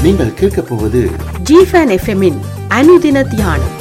நீங்கள் கேட்கப் போவது ஜிஃபன் எஃப்எம்மின் அனுதின தியானம்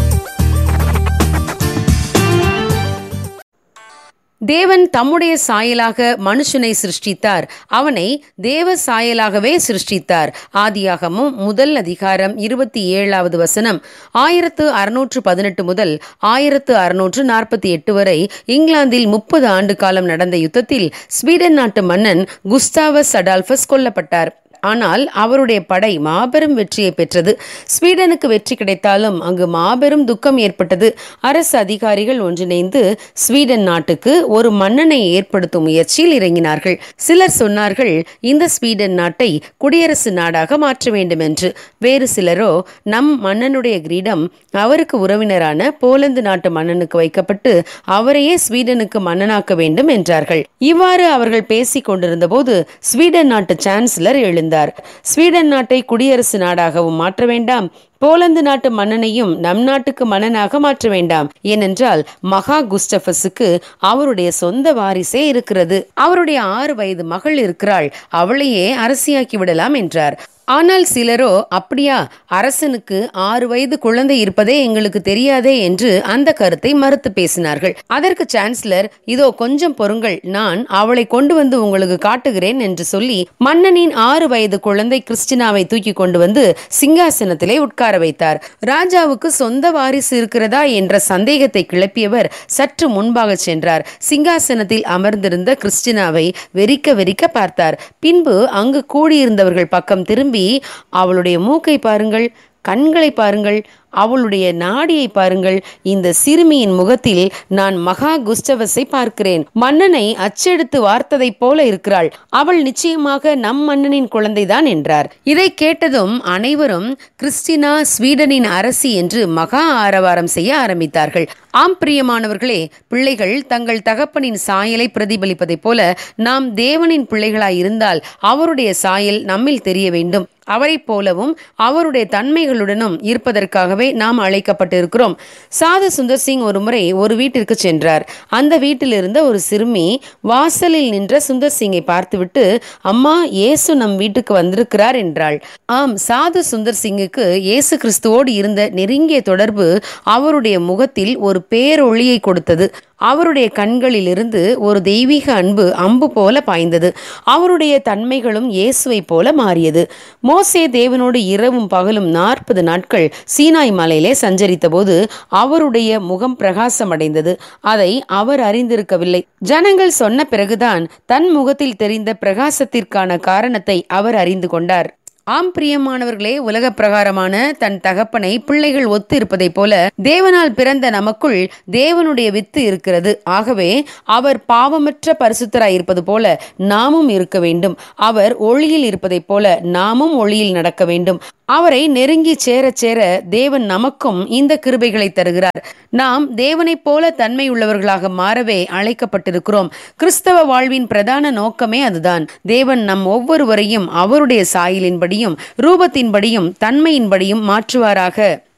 தேவன் தம்முடைய சாயலாக மனுஷனை சிருஷ்டித்தார் அவனை தேவ சாயலாகவே சிருஷ்டித்தார் ஆதியாகமும் முதல் அதிகாரம் இருபத்தி ஏழாவது வசனம் ஆயிரத்து அறுநூற்று பதினெட்டு முதல் ஆயிரத்து அறுநூற்று நாற்பத்தி எட்டு வரை இங்கிலாந்தில் முப்பது ஆண்டு காலம் நடந்த யுத்தத்தில் ஸ்வீடன் நாட்டு மன்னன் குஸ்தாவஸ் அடால்பஸ் கொல்லப்பட்டார் ஆனால் அவருடைய படை மாபெரும் வெற்றியை பெற்றது ஸ்வீடனுக்கு வெற்றி கிடைத்தாலும் அங்கு மாபெரும் துக்கம் ஏற்பட்டது அரசு அதிகாரிகள் ஒன்றிணைந்து ஸ்வீடன் நாட்டுக்கு ஒரு மன்னனை ஏற்படுத்தும் முயற்சியில் இறங்கினார்கள் சிலர் சொன்னார்கள் இந்த ஸ்வீடன் நாட்டை குடியரசு நாடாக மாற்ற வேண்டும் என்று வேறு சிலரோ நம் மன்னனுடைய கிரீடம் அவருக்கு உறவினரான போலந்து நாட்டு மன்னனுக்கு வைக்கப்பட்டு அவரையே ஸ்வீடனுக்கு மன்னனாக்க வேண்டும் என்றார்கள் இவ்வாறு அவர்கள் பேசிக் கொண்டிருந்த போது ஸ்வீடன் நாட்டு சான்சலர் எழுந்தார் ஸ்வீடன் நாட்டை குடியரசு நாடாகவும் மாற்ற வேண்டாம் போலந்து நாட்டு மன்னனையும் நம் நாட்டுக்கு மன்னனாக மாற்ற வேண்டாம் ஏனென்றால் மகா குஸ்டபஸுக்கு அவருடைய சொந்த வாரிசே இருக்கிறது அவருடைய ஆறு வயது மகள் இருக்கிறாள் அவளையே அரசியாக்கி விடலாம் என்றார் ஆனால் சிலரோ அப்படியா அரசனுக்கு ஆறு வயது குழந்தை இருப்பதே எங்களுக்கு தெரியாதே என்று அந்த கருத்தை மறுத்து பேசினார்கள் அதற்கு சான்சலர் இதோ கொஞ்சம் பொறுங்கள் நான் அவளை கொண்டு வந்து உங்களுக்கு காட்டுகிறேன் என்று சொல்லி மன்னனின் ஆறு வயது குழந்தை கிறிஸ்டினாவை தூக்கி கொண்டு வந்து சிங்காசனத்திலே உட்கார வைத்தார் ராஜாவுக்கு சொந்த வாரிசு இருக்கிறதா என்ற சந்தேகத்தை கிளப்பியவர் சற்று முன்பாக சென்றார் சிங்காசனத்தில் அமர்ந்திருந்த கிறிஸ்டினாவை வெறிக்க வெறிக்க பார்த்தார் பின்பு அங்கு கூடியிருந்தவர்கள் பக்கம் திரும்பி அவளுடைய மூக்கை பாருங்கள் கண்களை பாருங்கள் அவளுடைய நாடியை பாருங்கள் இந்த சிறுமியின் முகத்தில் நான் மகா குஸ்டவஸை பார்க்கிறேன் மன்னனை அச்செடுத்து வார்த்ததைப் போல இருக்கிறாள் அவள் நிச்சயமாக நம் மன்னனின் குழந்தைதான் என்றார் இதை கேட்டதும் அனைவரும் கிறிஸ்டினா ஸ்வீடனின் அரசி என்று மகா ஆரவாரம் செய்ய ஆரம்பித்தார்கள் ஆம் பிரியமானவர்களே பிள்ளைகள் தங்கள் தகப்பனின் சாயலை பிரதிபலிப்பதைப் போல நாம் தேவனின் பிள்ளைகளாய் இருந்தால் அவருடைய சாயல் நம்மில் தெரிய வேண்டும் அவரைப் போலவும் அவருடைய தன்மைகளுடனும் இருப்பதற்காகவே நாம் அழைக்கப்பட்டிருக்கிறோம் சாது சுந்தர் சிங் ஒரு முறை ஒரு வீட்டிற்கு சென்றார் அந்த வீட்டில் இருந்த ஒரு சிறுமி வாசலில் நின்ற சுந்தர் சிங்கை பார்த்துவிட்டு அம்மா இயேசு நம் வீட்டுக்கு வந்திருக்கிறார் என்றாள் ஆம் சாது சுந்தர் சிங்குக்கு இயேசு கிறிஸ்துவோடு இருந்த நெருங்கிய தொடர்பு அவருடைய முகத்தில் ஒரு பேரொளியை கொடுத்தது அவருடைய கண்களிலிருந்து ஒரு தெய்வீக அன்பு அம்பு போல பாய்ந்தது அவருடைய தன்மைகளும் இயேசுவை போல மாறியது மோசே தேவனோடு இரவும் பகலும் நாற்பது நாட்கள் சீனாய் மலையிலே சஞ்சரித்த போது அவருடைய முகம் பிரகாசமடைந்தது அதை அவர் அறிந்திருக்கவில்லை ஜனங்கள் சொன்ன பிறகுதான் தன் முகத்தில் தெரிந்த பிரகாசத்திற்கான காரணத்தை அவர் அறிந்து கொண்டார் ஆம் பிரியமானவர்களே உலக பிரகாரமான தன் தகப்பனை பிள்ளைகள் ஒத்து இருப்பதைப் போல தேவனால் பிறந்த நமக்குள் தேவனுடைய வித்து இருக்கிறது ஆகவே அவர் பாவமற்ற பரிசுத்தராய் இருப்பது போல நாமும் இருக்க வேண்டும் அவர் ஒளியில் இருப்பதைப் போல நாமும் ஒளியில் நடக்க வேண்டும் அவரை நெருங்கி சேர சேர தேவன் நமக்கும் இந்த கிருபைகளை தருகிறார் நாம் தேவனைப் போல தன்மை உள்ளவர்களாக மாறவே அழைக்கப்பட்டிருக்கிறோம் கிறிஸ்தவ வாழ்வின் பிரதான நோக்கமே அதுதான் தேவன் நம் ஒவ்வொருவரையும் அவருடைய சாயலின்படியும் ரூபத்தின்படியும் தன்மையின்படியும் மாற்றுவாராக